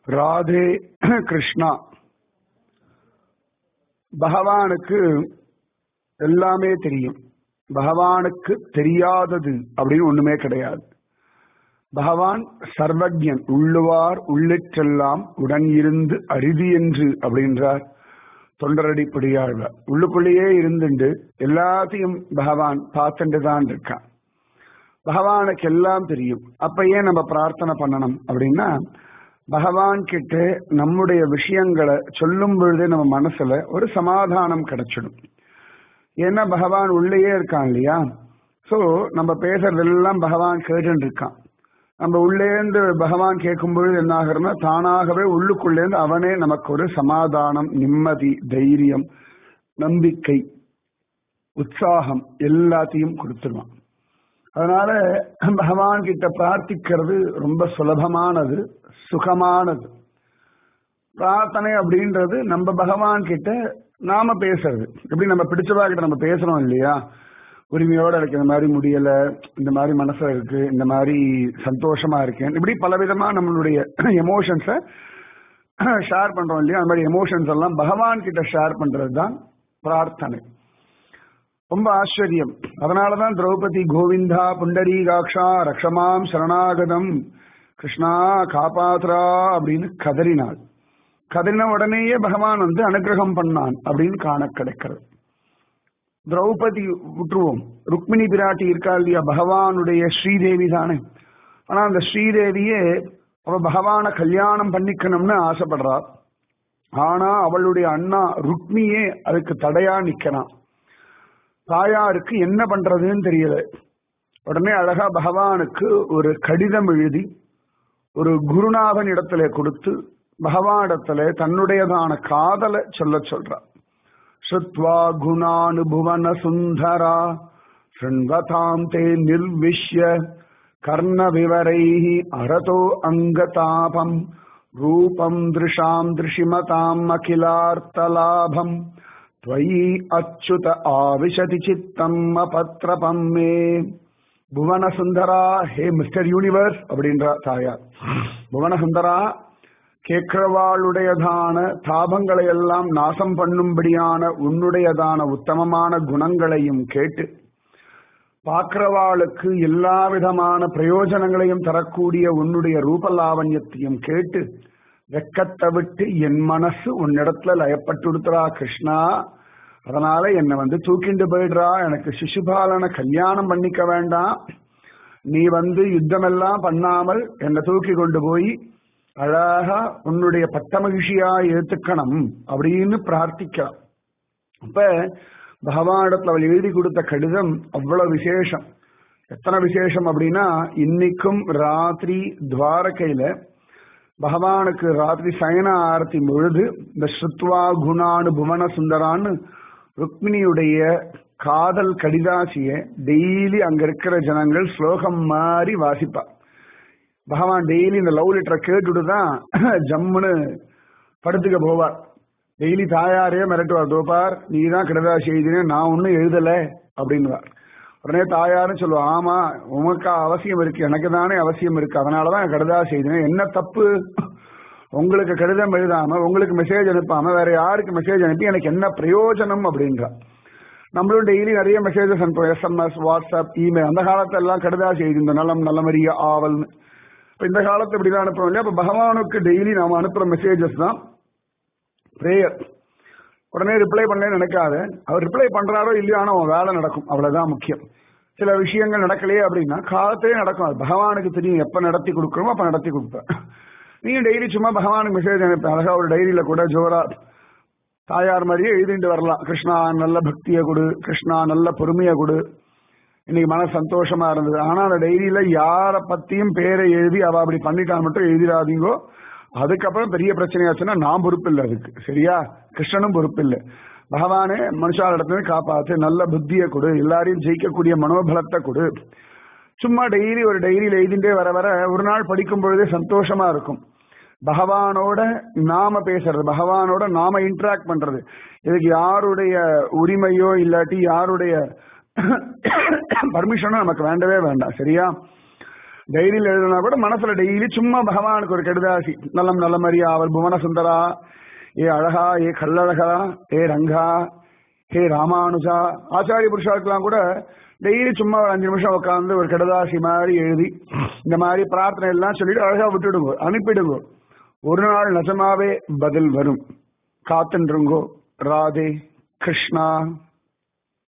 ராதே கிருஷ்ணா பகவானுக்கு எல்லாமே தெரியும் பகவானுக்கு தெரியாதது அப்படின்னு ஒண்ணுமே கிடையாது பகவான் சர்வஜன் உள்ளுவார் உள்ளிற்றெல்லாம் உடன் இருந்து அரிதி என்று அப்படின்றார் தொண்டரடிப்படியாழ்வார் உள்ளுக்குள்ளேயே இருந்துண்டு எல்லாத்தையும் பகவான் பார்த்துட்டு தான் இருக்கான் பகவானுக்கு எல்லாம் தெரியும் அப்ப ஏன் நம்ம பிரார்த்தனை பண்ணணும் அப்படின்னா பகவான் கிட்ட நம்முடைய விஷயங்களை சொல்லும் பொழுதே நம்ம மனசுல ஒரு சமாதானம் கிடைச்சிடும் ஏன்னா பகவான் உள்ளேயே இருக்கான் இல்லையா சோ நம்ம பேசுறதெல்லாம் பகவான் கேட்டுட்டு இருக்கான் நம்ம உள்ளேந்து பகவான் கேட்கும் பொழுது என்ன ஆகுறதுன்னா தானாகவே உள்ளுக்குள்ளேந்து அவனே நமக்கு ஒரு சமாதானம் நிம்மதி தைரியம் நம்பிக்கை உற்சாகம் எல்லாத்தையும் கொடுத்துருவான் அதனால பகவான் கிட்ட பிரார்த்திக்கிறது ரொம்ப சுலபமானது சுகமானது பிரார்த்தனை அப்படின்றது நம்ம பகவான் கிட்ட நாம பேசுறது எப்படி நம்ம பிடிச்சவா கிட்ட நம்ம பேசுறோம் இல்லையா உரிமையோட இருக்கு இந்த மாதிரி முடியல இந்த மாதிரி மனசுல இருக்கு இந்த மாதிரி சந்தோஷமா இருக்கேன் இப்படி பலவிதமா நம்மளுடைய எமோஷன்ஸை ஷேர் பண்றோம் இல்லையா அந்த மாதிரி எமோஷன்ஸ் எல்லாம் பகவான் கிட்ட ஷேர் பண்றது தான் பிரார்த்தனை ரொம்ப ஆச்சரியம் அதனாலதான் திரௌபதி கோவிந்தா புண்டரீகாட்சா ரக்ஷமாம் சரணாகதம் கிருஷ்ணா காப்பாத்ரா அப்படின்னு கதறினாள் கதறின உடனேயே பகவான் வந்து அனுகிரகம் பண்ணான் அப்படின்னு காண கிடைக்கிறது திரௌபதி விட்டுருவோம் ருக்மிணி பிராட்டி இருக்கா இல்லையா பகவானுடைய ஸ்ரீதேவி தானே ஆனா அந்த ஸ்ரீதேவியே அவ பகவான கல்யாணம் பண்ணிக்கணும்னு ஆசைப்படுறா ஆனா அவளுடைய அண்ணா ருக்மியே அதுக்கு தடையா நிக்கிறான் தாயாருக்கு என்ன பண்றதுன்னு தெரியல உடனே அழகா பகவானுக்கு ஒரு கடிதம் எழுதி ஒரு குருநாதன் இடத்துல கொடுத்து பகவானிடத்துல தன்னுடையதான காதலை சொல்ல சொல்றா ஸ்ருத்வா குணானுபுவன சுந்தரா शृण्वताम् ते निर्विश्य कर्णविवरैः अरतो अङ्गतापम् रूपम् दृशाम् दृशिमताम् अखिलार्तलाभम् त्वयि अच्युत आविशति चित्तम् अपत्रपम् मे புவன சுந்தரா ஹே மிஸ்டர் யூனிவர்ஸ் அப்படின்ற தாயார் புவன சுந்தரா கேட்கிறவாளுடையதான தாபங்களை எல்லாம் நாசம் பண்ணும்படியான உன்னுடையதான உத்தமமான குணங்களையும் கேட்டு பார்க்கிறவாளுக்கு எல்லா விதமான பிரயோஜனங்களையும் தரக்கூடிய உன்னுடைய ரூபலாவண்யத்தையும் கேட்டு வெக்கத்தை விட்டு என் மனசு உன்னிடத்துல லயப்பட்டுடுத்துறா கிருஷ்ணா அதனால என்னை வந்து தூக்கிண்டு போயிடுறா எனக்கு சிசுபாலனை கல்யாணம் பண்ணிக்க வேண்டாம் நீ வந்து யுத்தமெல்லாம் பண்ணாமல் என்னை தூக்கி கொண்டு போய் அழகா உன்னுடைய பட்ட மகிழ்ச்சியா ஏத்துக்கணும் அப்படின்னு பிரார்த்திக்கலாம் அப்ப பகவானிடத்துல அவள் எழுதி கொடுத்த கடிதம் அவ்வளவு விசேஷம் எத்தனை விசேஷம் அப்படின்னா இன்னைக்கும் ராத்திரி துவாரகையில பகவானுக்கு ராத்திரி சயன ஆரத்தி பொழுது இந்த ஸ்ருத்வா குணானு புவன சுந்தரான்னு ருக்மிணியுடைய காதல் கடிதாசிய டெய்லி அங்க இருக்கிற ஜனங்கள் ஸ்லோகம் மாதிரி வாசிப்பா பகவான் டெய்லி இந்த லவ் லெட்டரை கேட்டுட்டு தான் ஜம்முன்னு படுத்துக்க போவார் டெய்லி தாயாரே மிரட்டுவார் தோப்பார் நீ தான் கடிதாசி எழுதினே நான் ஒன்னும் எழுதல அப்படின்னுவார் உடனே தாயாரும் சொல்லுவா ஆமா உமக்கு அவசியம் இருக்கு எனக்கு தானே அவசியம் இருக்கு அதனாலதான் கடிதாசி எழுதினேன் என்ன தப்பு உங்களுக்கு கடிதம் எழுதாம உங்களுக்கு மெசேஜ் அனுப்பாம வேற யாருக்கு மெசேஜ் அனுப்பி எனக்கு என்ன பிரயோஜனம் அப்படின்றா நம்மளும் டெய்லி நிறைய மெசேஜஸ் அனுப்புவோம் எஸ்எம்எஸ் வாட்ஸ்அப் இமெயில் அந்த காலத்துல எல்லாம் கடிதாசி எழுதிந்த நலம் நல்லமரிய ஆவல்னு இப்ப இந்த காலத்துல இப்படிதான் அனுப்புறோம் இல்லையா அப்ப பகவானுக்கு டெய்லி நாம அனுப்புற மெசேஜஸ் தான் பிரேயர் உடனே ரிப்ளை பண்ணல நினைக்காத அவர் ரிப்ளை பண்றாரோ இல்லையோ ஆனா அவன் வேலை நடக்கும் அவ்வளவுதான் முக்கியம் சில விஷயங்கள் நடக்கலையே அப்படின்னா காலத்திலே நடக்கும் அது பகவானுக்கு தெரியும் எப்ப நடத்தி கொடுக்கணுமோ அப்ப நடத்தி கொடுப்பேன் நீங்க டெய்லி சும்மா பகவானுக்கு மெசேஜ் அனுப்ப அழகா ஒரு டைரியில கூட ஜோரா தாயார் மாதிரியே எழுதிட்டு வரலாம் கிருஷ்ணா நல்ல பக்தியை கொடு கிருஷ்ணா நல்ல பொறுமையை கொடு இன்னைக்கு மன சந்தோஷமா இருந்தது ஆனா அந்த டைரியில யார பத்தியும் பேரை எழுதி அவ அப்படி பண்ணிட்டா மட்டும் எழுதிடாதீங்கோ அதுக்கப்புறம் பெரிய பிரச்சனையாச்சுன்னா நான் பொறுப்பு இல்லை அதுக்கு சரியா கிருஷ்ணனும் பொறுப்பு இல்லை பகவானே மனுஷாரிடத்துல காப்பாத்து நல்ல புத்தியை கொடு எல்லாரையும் ஜெயிக்கக்கூடிய மனோபலத்தை கொடு சும்மா டெய்லி ஒரு டைரியில எழுதிட்டே வர வர ஒரு நாள் படிக்கும் பொழுதே சந்தோஷமா இருக்கும் பகவானோட நாம பேசுறது பகவானோட நாம இன்டராக்ட் பண்றது இதுக்கு யாருடைய உரிமையோ இல்லாட்டி யாருடைய பர்மிஷனோ நமக்கு வேண்டவே வேண்டாம் சரியா டைரியில் எழுதுனா கூட மனசுல டெய்லி சும்மா பகவானுக்கு ஒரு கெடுதாசி நலம் நலமறியா அவர் புவன சுந்தரா ஏ அழகா ஏ கல்லழகா ஏ ரங்கா ஹே ராமானுஜா ஆச்சாரிய புருஷாக்கெல்லாம் கூட டெய்லி சும்மா ஒரு அஞ்சு நிமிஷம் உட்காந்து ஒரு கெடுதாசி மாதிரி எழுதி இந்த மாதிரி பிரார்த்தனை எல்லாம் சொல்லிட்டு அழகா விட்டுடுங்க அனுப்பிடுங்க ஒரு நாள் நிஜமாவே பதில் வரும் காத்துருங்கோ ராதே கிருஷ்ணா